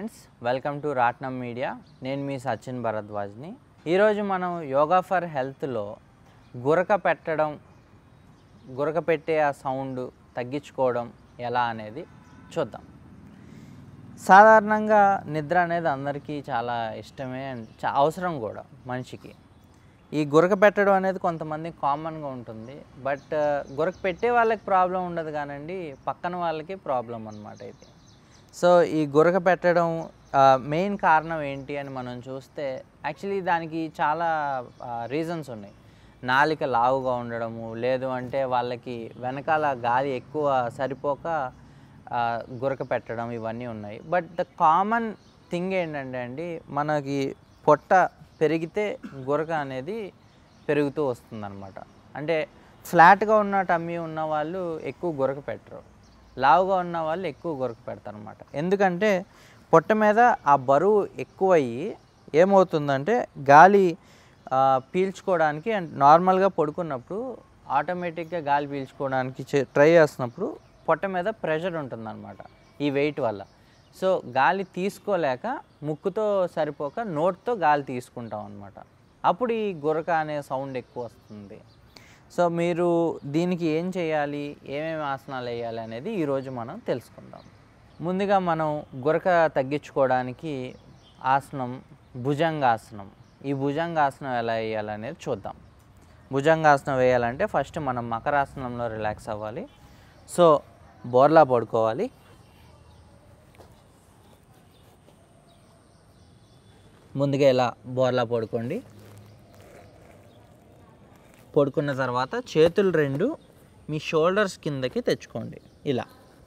Friends welcome to Ratnam media నేను మీ సచిన్ భరద్వాజ్ని ఈరోజు మనం యోగా ఫర్ హెల్త్లో గురక పెట్టడం గురక పెట్టే ఆ సౌండ్ తగ్గించుకోవడం ఎలా అనేది చూద్దాం సాధారణంగా నిద్ర అనేది అందరికీ చాలా ఇష్టమే అండ్ చా- అవసరం కూడా మనిషికి ఈ గురక పెట్టడం అనేది కొంతమంది కామన్గా ఉంటుంది బట్ గురక పెట్టే వాళ్ళకి ప్రాబ్లం ఉండదు కానండి పక్కన వాళ్ళకి ప్రాబ్లం అనమాట ఇది సో ఈ గురక పెట్టడం మెయిన్ కారణం ఏంటి అని మనం చూస్తే యాక్చువల్లీ దానికి చాలా రీజన్స్ ఉన్నాయి నాలిక లావుగా ఉండడము లేదు అంటే వాళ్ళకి వెనకాల గాలి ఎక్కువ సరిపోక ఆ, గురక పెట్టడం ఇవన్నీ ఉన్నాయి బట్ ద కామన్ థింగ్ ఏంటంటే అండి మనకి పొట్ట పెరిగితే గురక అనేది పెరుగుతూ వస్తుందన్నమాట అంటే ఫ్లాట్గా ఉన్న టమ్మీ ఉన్న వాళ్ళు ఎక్కువ గురక పెట్టరు లావుగా ఉన్న వాళ్ళు ఎక్కువ గురక పెడతారు అనమాట ఎందుకంటే పొట్ట మీద ఆ బరువు ఎక్కువయ్యి ఏమవుతుందంటే గాలి ఆ, పీల్చుకోవడానికి అండ్ నార్మల్గా పడుకున్నప్పుడు ఆటోమేటిక్గా గాలి పీల్చుకోవడానికి ట్రై చేస్తున్నప్పుడు పొట్ట మీద ప్రెషర్ ఉంటుందన్నమాట ఈ వెయిట్ వల్ల సో గాలి తీసుకోలేక ముక్కుతో సరిపోక నోట్తో గాలి తీసుకుంటాం అనమాట అప్పుడు ఈ గురక అనే సౌండ్ ఎక్కువ వస్తుంది సో మీరు దీనికి ఏం చేయాలి ఏమేమి ఆసనాలు వేయాలి అనేది ఈరోజు మనం తెలుసుకుందాం ముందుగా మనం గురక తగ్గించుకోవడానికి ఆసనం భుజంగాసనం ఈ భుజంగాసనం ఎలా వేయాలనేది చూద్దాం భుజంగాసనం వేయాలంటే ఫస్ట్ మనం మకరాసనంలో రిలాక్స్ అవ్వాలి సో బోర్లా పడుకోవాలి ముందుగా ఇలా బోర్లా పడుకోండి పడుకున్న తర్వాత చేతులు రెండు మీ షోల్డర్స్ కిందకి తెచ్చుకోండి ఇలా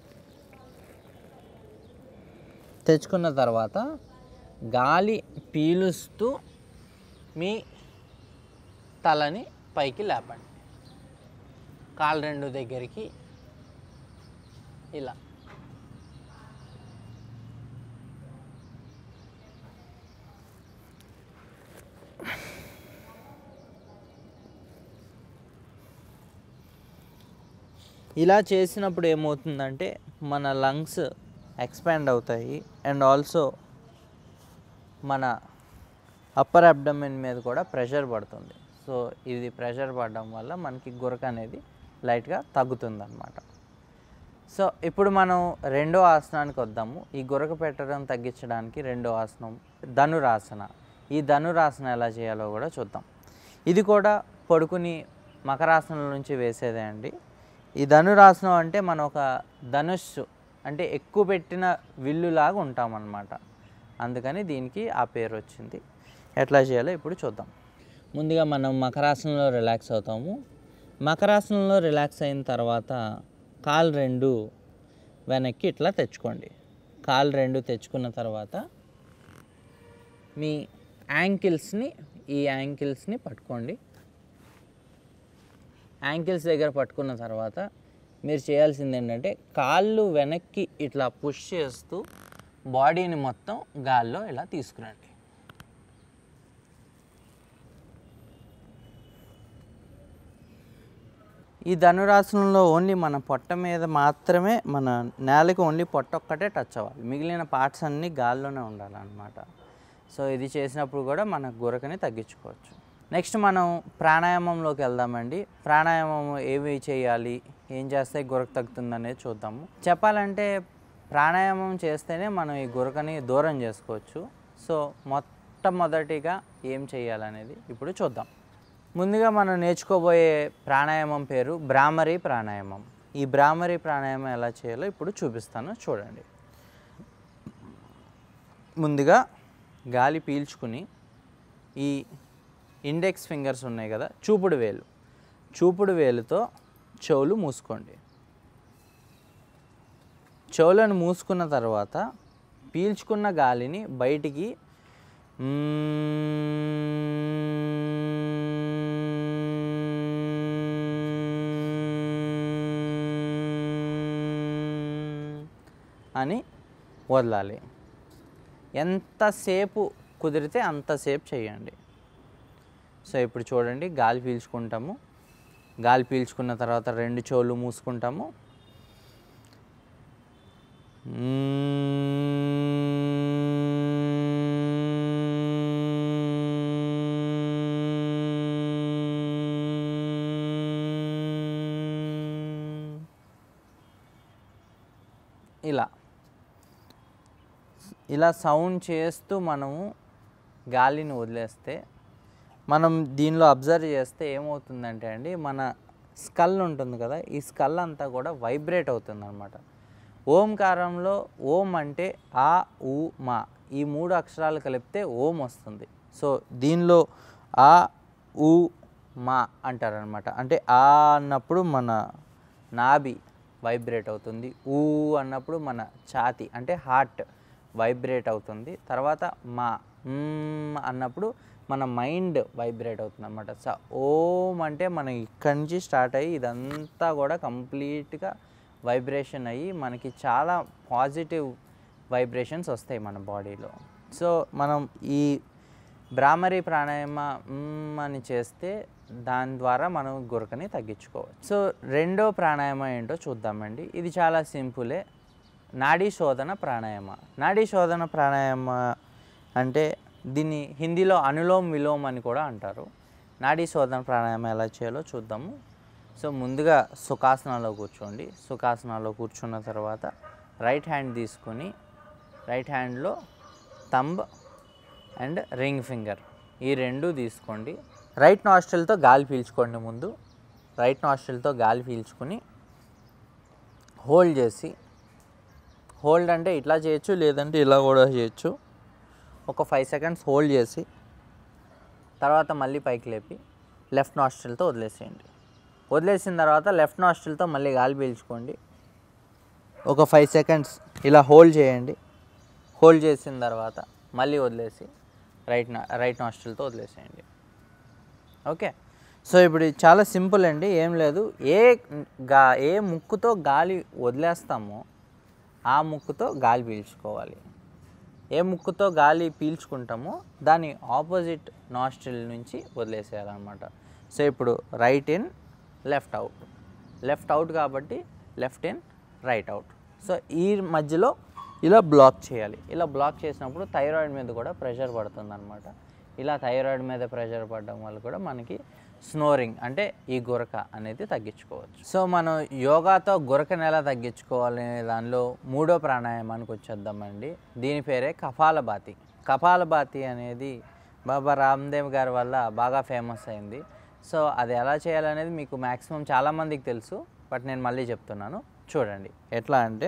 తెచ్చుకున్న తర్వాత గాలి పీలుస్తూ మీ తలని పైకి లేపండి కాలు రెండు దగ్గరికి ఇలా ఇలా చేసినప్పుడు ఏమవుతుందంటే మన లంగ్స్ ఎక్స్పాండ్ అవుతాయి అండ్ ఆల్సో మన అప్పర్ అబ్డమిన్ మీద కూడా ప్రెషర్ పడుతుంది సో ఇది ప్రెషర్ పడడం వల్ల మనకి గురక అనేది లైట్గా తగ్గుతుందన్నమాట సో ఇప్పుడు మనం రెండో ఆసనానికి వద్దాము ఈ గురక పెట్టడం తగ్గించడానికి రెండో ఆసనం ధనురాసన ఈ ధనురాసన ఎలా చేయాలో కూడా చూద్దాం ఇది కూడా పడుకుని మకరాసనం నుంచి వేసేదే అండి ఈ ధనురాసనం అంటే మనం ఒక ధనుస్సు అంటే ఎక్కువ పెట్టిన విల్లులాగా ఉంటామన్నమాట అందుకని దీనికి ఆ పేరు వచ్చింది ఎట్లా చేయాలో ఇప్పుడు చూద్దాం ముందుగా మనం మకరాసనంలో రిలాక్స్ అవుతాము మకరాసనంలో రిలాక్స్ అయిన తర్వాత కాలు రెండు వెనక్కి ఇట్లా తెచ్చుకోండి కాలు రెండు తెచ్చుకున్న తర్వాత మీ యాంకిల్స్ని ఈ యాంకిల్స్ని పట్టుకోండి యాంకిల్స్ దగ్గర పట్టుకున్న తర్వాత మీరు చేయాల్సింది ఏంటంటే కాళ్ళు వెనక్కి ఇట్లా పుష్ చేస్తూ బాడీని మొత్తం గాల్లో ఇలా తీసుకురండి ఈ ధనురాసనంలో ఓన్లీ మన పొట్ట మీద మాత్రమే మన నేలకు ఓన్లీ పొట్ట ఒక్కటే టచ్ అవ్వాలి మిగిలిన పార్ట్స్ అన్నీ గాల్లోనే ఉండాలన్నమాట సో ఇది చేసినప్పుడు కూడా మన గురకని తగ్గించుకోవచ్చు నెక్స్ట్ మనం ప్రాణాయామంలోకి వెళ్దామండి ప్రాణాయామం ఏవి చేయాలి ఏం చేస్తే గురక తగ్గుతుంది అనేది చూద్దాము చెప్పాలంటే ప్రాణాయామం చేస్తేనే మనం ఈ గురకని దూరం చేసుకోవచ్చు సో మొట్టమొదటిగా ఏం చేయాలనేది ఇప్పుడు చూద్దాం ముందుగా మనం నేర్చుకోబోయే ప్రాణాయామం పేరు బ్రాహ్మరీ ప్రాణాయామం ఈ బ్రాహ్మరీ ప్రాణాయామం ఎలా చేయాలో ఇప్పుడు చూపిస్తాను చూడండి ముందుగా గాలి పీల్చుకుని ఈ ఇండెక్స్ ఫింగర్స్ ఉన్నాయి కదా చూపుడు వేలు చూపుడు వేలుతో చెవులు మూసుకోండి చెవులను మూసుకున్న తర్వాత పీల్చుకున్న గాలిని బయటికి అని వదలాలి ఎంతసేపు కుదిరితే అంతసేపు చేయండి సో ఇప్పుడు చూడండి గాలి పీల్చుకుంటాము గాలి పీల్చుకున్న తర్వాత రెండు చెవులు మూసుకుంటాము మ్మ్. ఇలా సౌండ్ చేస్తూ మనము గాలిని వదిలేస్తే మనం దీనిలో అబ్జర్వ్ చేస్తే ఏమవుతుందంటే అండి మన స్కల్ ఉంటుంది కదా ఈ స్కల్ అంతా కూడా వైబ్రేట్ అవుతుంది అనమాట ఓంకారంలో ఓం అంటే ఆ ఊ మా ఈ మూడు అక్షరాలు కలిపితే ఓం వస్తుంది సో దీనిలో ఆ ఊ మా అంటారనమాట అంటే ఆ అన్నప్పుడు మన నాభి వైబ్రేట్ అవుతుంది ఊ అన్నప్పుడు మన ఛాతి అంటే హార్ట్ వైబ్రేట్ అవుతుంది తర్వాత మా మ్మ్ అన్నప్పుడు మన మైండ్ వైబ్రేట్ అవుతుంది అనమాట స ఓం అంటే మనం ఇక్కడి నుంచి స్టార్ట్ అయ్యి ఇదంతా కూడా కంప్లీట్గా వైబ్రేషన్ అయ్యి మనకి చాలా పాజిటివ్ వైబ్రేషన్స్ వస్తాయి మన బాడీలో సో మనం ఈ బ్రాహ్మరి ప్రాణాయామ మ్మ్ అని చేస్తే దాని ద్వారా మనం గురకని తగ్గించుకోవచ్చు సో రెండో ప్రాణాయామం ఏంటో చూద్దామండి ఇది చాలా సింపులే నాడీ శోధన ప్రాణాయామ నాడీ శోధన ప్రాణాయామ అంటే దీన్ని హిందీలో అనులోమ్ విలోమ్ అని కూడా అంటారు నాడీ శోధన ప్రాణాయామం ఎలా చేయాలో చూద్దాము సో ముందుగా సుఖాసనాలో కూర్చోండి సుఖాసనాలో కూర్చున్న తర్వాత రైట్ హ్యాండ్ తీసుకొని రైట్ హ్యాండ్లో థంబ్ అండ్ రింగ్ ఫింగర్ ఈ రెండు తీసుకోండి రైట్ నాస్ట్రిల్తో గాలి పీల్చుకోండి ముందు రైట్ నాస్ట్రిల్తో గాలి పీల్చుకొని హోల్డ్ చేసి హోల్డ్ అంటే ఇట్లా చేయొచ్చు లేదంటే ఇలా కూడా చేయొచ్చు ఒక ఫైవ్ సెకండ్స్ హోల్డ్ చేసి తర్వాత మళ్ళీ పైకి లేపి లెఫ్ట్ నాస్ట్రిల్తో వదిలేసేయండి వదిలేసిన తర్వాత లెఫ్ట్ నాస్ట్రిల్తో మళ్ళీ గాలి పీల్చుకోండి ఒక ఫైవ్ సెకండ్స్ ఇలా హోల్డ్ చేయండి హోల్డ్ చేసిన తర్వాత మళ్ళీ వదిలేసి రైట్ నా రైట్ నాస్ట్రిల్తో వదిలేసేయండి ఓకే సో ఇప్పుడు ఇది చాలా సింపుల్ అండి ఏం లేదు ఏ గా ఏ ముక్కుతో గాలి వదిలేస్తామో ఆ ముక్కుతో గాలి పీల్చుకోవాలి ఏ ముక్కుతో గాలి పీల్చుకుంటామో దాని ఆపోజిట్ నాస్ట్రిల్ నుంచి వదిలేసేయాలన్నమాట సో ఇప్పుడు right in left out left out కాబట్టి left in right out so ఈ మధ్యలో ఇలా బ్లాక్ చేయాలి ఇలా బ్లాక్ చేసినప్పుడు థైరాయిడ్ మీద కూడా ప్రెషర్ పడుతుంది అనమాట ఇలా థైరాయిడ్ మీద ప్రెషర్ పడడం వల్ల కూడా మనకి స్నోరింగ్ అంటే ఈ గురక అనేది తగ్గించుకోవచ్చు సో మనం యోగాతో గురకను ఎలా తగ్గించుకోవాలనే దానిలో మూడో ప్రాణాయామానికి వచ్చేద్దామండి దీని పేరే కపాలభాతి కపాలభాతి అనేది బాబా రామ్దేవ్ గారి వల్ల బాగా ఫేమస్ అయింది సో అది ఎలా చేయాలనేది మీకు మ్యాక్సిమం చాలామందికి తెలుసు బట్ నేను మళ్ళీ చెప్తున్నాను చూడండి ఎట్లా అంటే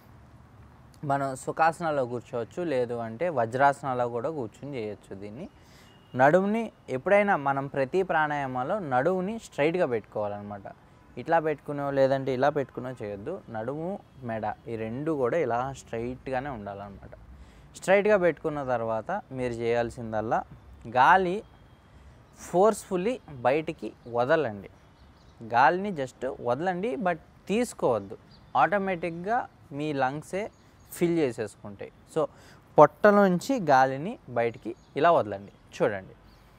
మనం సుఖాసనాలో కూర్చోవచ్చు లేదు అంటే వజ్రాసనాలో కూడా కూర్చుని చేయొచ్చు దీన్ని నడుముని ఎప్పుడైనా మనం ప్రతి ప్రాణాయామాలో నడుముని స్ట్రైట్గా పెట్టుకోవాలన్నమాట ఇట్లా పెట్టుకునో లేదంటే ఇలా పెట్టుకునో చేయొద్దు నడుము మెడ ఈ రెండు కూడా ఇలా స్ట్రైట్గానే ఉండాలన్నమాట స్ట్రైట్గా పెట్టుకున్న తర్వాత మీరు చేయాల్సిందల్లా గాలి ఫోర్స్ఫుల్లీ బయటికి వదలండి గాలిని జస్ట్ వదలండి బట్ తీసుకోవద్దు ఆటోమేటిక్గా మీ లంగ్సే ఫిల్ చేసేసుకుంటాయి సో పొట్టలోంచి గాలిని బయటికి ఇలా వదలండి చూడండి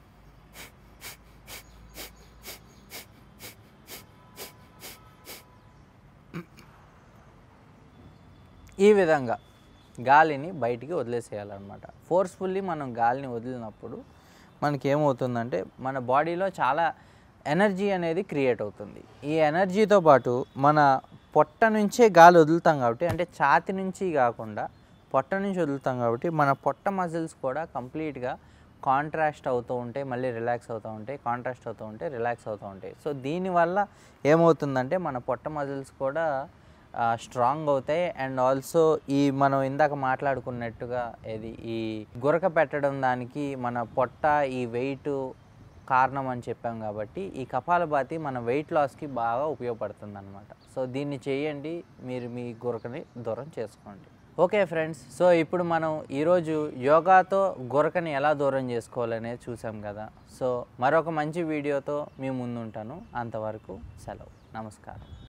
ఈ విధంగా గాలిని బయటికి వదిలేసేయాలన్నమాట ఫోర్స్ఫుల్లీ మనం గాలిని వదిలినప్పుడు మనకి ఏమవుతుందంటే మన బాడీలో చాలా ఎనర్జీ అనేది క్రియేట్ అవుతుంది ఈ ఎనర్జీతో పాటు మన పొట్ట నుంచే గాలి వదులుతాం కాబట్టి అంటే ఛాతి నుంచి కాకుండా పొట్ట నుంచి వదులుతాం కాబట్టి మన పొట్ట మజిల్స్ కూడా కంప్లీట్గా కాంట్రాస్ట్ అవుతూ ఉంటాయి మళ్ళీ రిలాక్స్ అవుతూ ఉంటాయి కాంట్రాస్ట్ అవుతూ ఉంటాయి రిలాక్స్ అవుతూ ఉంటాయి సో దీనివల్ల ఏమవుతుందంటే మన పొట్ట మజిల్స్ కూడా స్ట్రాంగ్ అవుతాయి అండ్ ఆల్సో ఈ మనం ఇందాక మాట్లాడుకున్నట్టుగా ఇది ఈ గురక పెట్టడం దానికి మన పొట్ట ఈ వెయిట్ కారణం అని చెప్పాం కాబట్టి ఈ కపాలభాతి మన వెయిట్ లాస్కి బాగా ఉపయోగపడుతుంది అనమాట సో దీన్ని చేయండి మీరు మీ గురకని దూరం చేసుకోండి ఓకే ఫ్రెండ్స్ సో ఇప్పుడు మనం ఈరోజు యోగాతో గురకని ఎలా దూరం చేసుకోవాలనేది చూసాం కదా సో మరొక మంచి వీడియోతో మీ ముందు ఉంటాను అంతవరకు సెలవు నమస్కారం